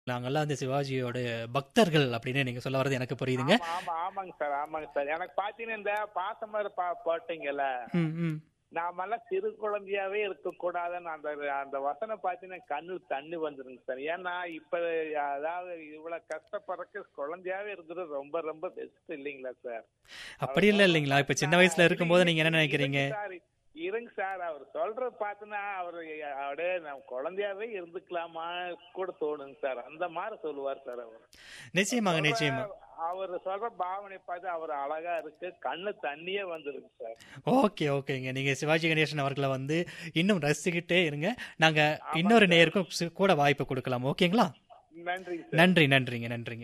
நாங்கெல்லாம் வந்து சிவாஜியோட பக்தர்கள் அப்படின்னு நீங்க சொல்ல வர்றது எனக்கு புரியுதுங்க ஆமா ஆமா ஆமாங்க சார் ஆமாங்க சார் எனக்கு பாத்தீங்கன்னா இந்த பாசமர் பா போட்டீங்கல்ல ம், ம். நாமெல்லாம் சிறு குழந்தையாவே இருக்க கூடாதுன்னு அந்த அந்த வசனம் பாத்தீங்கன்னா கண்ணு தண்ணி வந்துருங்க சார் ஏன்னா இப்ப அதாவது இவ்வளவு கஷ்டப்படுறக்கு குழந்தையாவே இருக்கிறது ரொம்ப ரொம்ப பெஸ்ட் இல்லைங்களா சார் அப்படி இல்ல இல்லைங்களா இப்ப சின்ன வயசுல இருக்கும்போது நீங்க என்ன நினைக்கிறீங்க இருங்க சார், இருங்க சார் அவர் சொல்றது பார்த்துனா அவர் அப்படியே நம்ம குழந்தையாவே இருந்துக்கலாமா கூட தோணுங்க சார் அந்த மாதிரி சொல்லுவார் சார் அவர் நிச்சயமாங்க நிச்சயமா அவர் சொல்ற பாவனை பார்த்து அவர் அழகா இருக்கு கண்ணு தண்ணியே வந்துருக்கு சார் ஓகே ஓகேங்க நீங்க சிவாஜி கணேசன் அவர்களை வந்து இன்னும் ரசிச்சுக்கிட்டே இருங்க நாங்க இன்னொரு நேயருக்கும் சி- கூட வாய்ப்பு கொடுக்கலாம் ஓகேங்களா நன்றி சார் நன்றி நன்றிங்க நன்றிங்க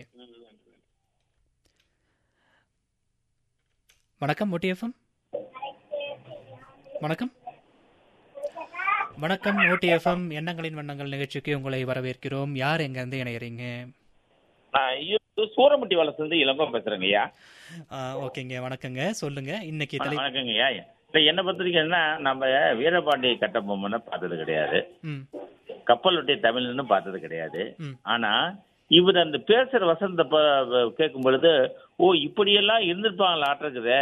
வணக்கம் ஓடிஎஃப்எம் வணக்கம் வணக்கம் ஓடிஎஃப்எம் எண்ணங்களின் வண்ணங்கள் நிகழ்ச்சிக்கு உங்களை வரவேற்கிறோம் யார் எங்க இருந்து இணையறீங்க சூரமுட்டி வளர்த்துலேருந்து இளங்கோ பேசுறேங்க ஐயா ஆ, ஓகேங்க வணக்கங்க சொல்லுங்க இன்னைக்கு தலை வணக்கங்க ஐயா இப்போ என்னை பொறுத்த வரைக்கும் என்ன நம்ம வீரபாண்டிய கட்டபொம்மனை பார்த்தது கிடையாது ம் கப்பல் ஒட்டிய தமிழ்னு பார்த்தது கிடையாது ம். ஆனா இவர் அந்த பேசுற வசந்த ப- கேட்கும் பொழுது ஓ இப்படியெல்லாம் இருந்திருப்பாங்களா ஆட்டிருக்குதே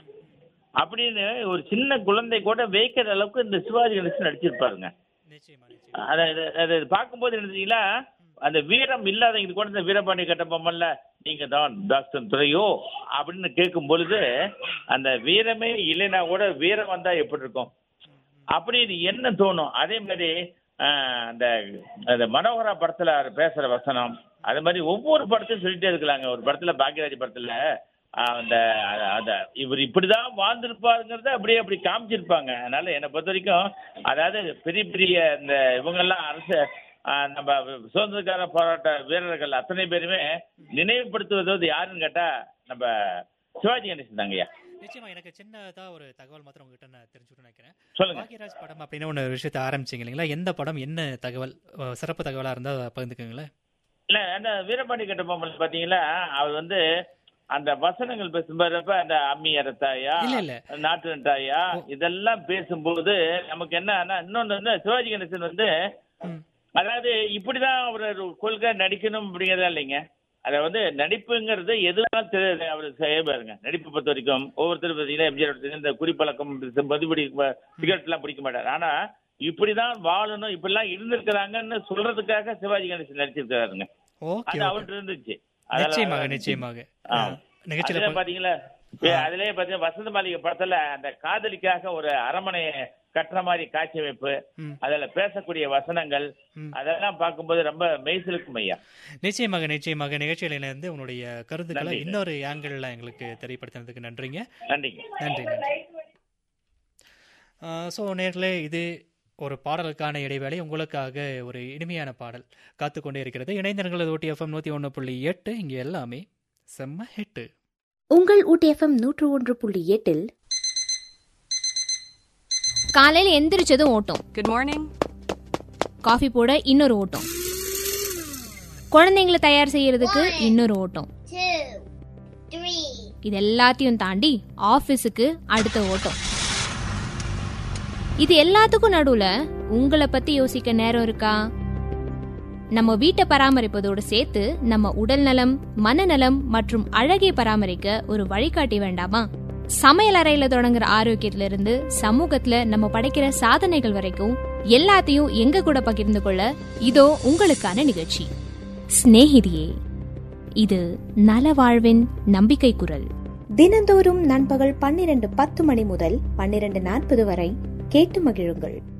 அப்படின்னு ஒரு சின்ன குழந்தை கூட வைக்கிற அளவுக்கு இந்த சிவாஜி கணேசன் நடிச்சிருப்பாருங்க நிச்சயமா நிச்சயமா அதை அதை பார்க்கும்போது என்ன அந்த வீரம் இல்லாதவங்க கூட இந்த வீரபாண்டிய கட்டபொம்மன்ல நீங்க தான் டாக்டர் துறையோ அப்படின்னு கேட்கும் பொழுது அந்த வீரமே இல்லைன்னா கூட வீரம் வந்தா எப்படி இருக்கும் அப்படி இது என்ன தோணும் அதே மாதிரி ஆஹ், அந்த அந்த மனோகரா படத்துல அவர் பேசுற வசனம் அது மாதிரி ஒவ்வொரு படத்தையும் சொல்லிட்டே இருக்கலாங்க ஒரு படத்துல பாக்யராஜ் படத்துல ஆஹ், அந்த அந்த இவர் இப்படிதான் வாழ்ந்திருப்பாருங்கிறத அப்படியே அப்படி காமிச்சிருப்பாங்க அதனால என்னை பொறுத்த வரைக்கும் அதாவது பெரிய பெரிய இந்த இவங்கெல்லாம் அரசு ஆஹ், நம்ம சுதந்திரக்கார போராட்ட வீரர்கள் அத்தனை பேருமே நினைவுபடுத்துவது வந்து யாருன்னு கேட்டா நம்ம சிவாஜி கணேசன் தாங்கய்யா நிச்சயமா எனக்கு சின்னதா ஒரு தகவல் மாத்திரம் உங்ககிட்ட நான் தெரிஞ்சுக்கணும்னு நினைக்கிறேன் சொல்லுங்க பாக்யராஜ் படம் அப்படின்னு ஒன்று விஷயத்தை ஆரம்பிச்சீங்க இல்லைங்களா எந்த படம் என்ன தகவல் அஹ், சிறப்பு தகவலா இருந்தா பகிர்ந்துக்கங்களேன் இல்ல அந்த வீரபாண்டி கட்டபொம்மன் பாத்தீங்களா அவர் வந்து அந்த வசனங்கள் பேசும்போது அந்த அம்மி அரத்தாயா இல்ல இல்ல நாட்டு நட்டாயா இதெல்லாம் பேசும்போது நமக்கு என்னன்னா இன்னொன்னு வந்து சிவாஜி கணேசன் வந்து ம். அதாவது இப்படிதான் அவர் ஒரு கொள்கை நடிக்கணும் அப்படிங்கறதா இல்லைங்க அத வந்து நடிப்புங்கிறது எதுனாலும் தெரி- அவர் செய்வாருங்க நடிப்பு பொறுத்த வரைக்கும் ஒவ்வொருத்தரும் பார்த்தீங்கன்னா எம்ஜிஆர் எடுத்தீங்கன்னா இந்த குறிப்பழக்கம் மதுபடி சிகரெட் எல்லாம் பிடிக்க மாட்டார் ஆனா இப்படிதான் வாழணும் இப்படிலாம் இருந்திருக்கிறாங்கன்னு சொல்றதுக்காக சிவாஜி கணேசன் நடிச்சிருக்காருங்க ஓகே அது ஓகே அவர்கிட்ட இருந்துச்சு நிச்சயமாக அதெல்லாம் நிச்சயமாக ஆ. அஹ், நிகழ்ச்சியில அதுல ப- பாத்தீங்களா ஏ, அதுலயே பாத்தீங்கன்னா வசந்த மாளிகை படத்துல அந்த காதலிக்காக ஒரு அரமனை கட்டுற மாதிரி காட்சி அமைப்பு ம், அதுல பேசக்கூடிய வசனங்கள் ம். அதெல்லாம் பார்க்கும்போது ரொம்ப மெய்சிலுக்கும் ஐயா நிச்சயமாக நிச்சயமாக நிகழ்ச்சியில இருந்து உன்னுடைய கருத்துக்களை நன்றி. இன்னொரு ஆங்கிள் எங்களுக்கு தெரியப்படுத்தினதுக்கு நன்றிங்க நன்றிங்க நன்றி நன்றி ஸோ நேர்களே இது ஒரு பாடலுக்கான இடைவேளை உங்களுக்காக ஒரு இனிமையான பாடல் காத்துக்கொண்டே இருக்கிறது இணைந்தர்கள் ஓட்டி எஃப்எம் நூற்றி ஒன்று புள்ளி எட்டு இங்கே எல்லாமே செம்ம ஹிட்டு உங்கள் ஊட்டி எஃப்எம் நூற்று ஒன்று புள்ளி எட்டில் காலையில எந்திரிச்சதும் ஓட்டம் Good morning. காஃபி போட இன்னொரு ஓட்டம் குழந்தைங்களை தயார் செய்யறதுக்கு இன்னொரு ஓட்டம் two, three, இது எல்லாத்தையும் தாண்டி ஆபீஸுக்கு அடுத்த ஓட்டம் இது எல்லாத்துக்கும் நடுவுல உங்களை பத்தி யோசிக்க நேரம் இருக்கா நம்ம வீட்டை பராமரிப்பதோடு சேர்த்து நம்ம உடல் நலம் மனநலம் மற்றும் அழகை பராமரிக்க ஒரு வழிகாட்டி வேண்டாமா சமையல் அறையில தொடங்குற ஆரோக்கியத்துல இருந்து சமூகத்துல நம்ம படைக்கிற சாதனைகள் வரைக்கும் எல்லாத்தையும் எங்க கூட பகிர்ந்து கொள்ள இதோ உங்களுக்கான நிகழ்ச்சி சிநேகிதியே இது நல வாழ்வின் நம்பிக்கை குரல் தினந்தோறும் நண்பகல் பன்னிரண்டு பத்து மணி முதல் பன்னிரண்டு நாற்பது வரை கேட்டு மகிழுங்கள்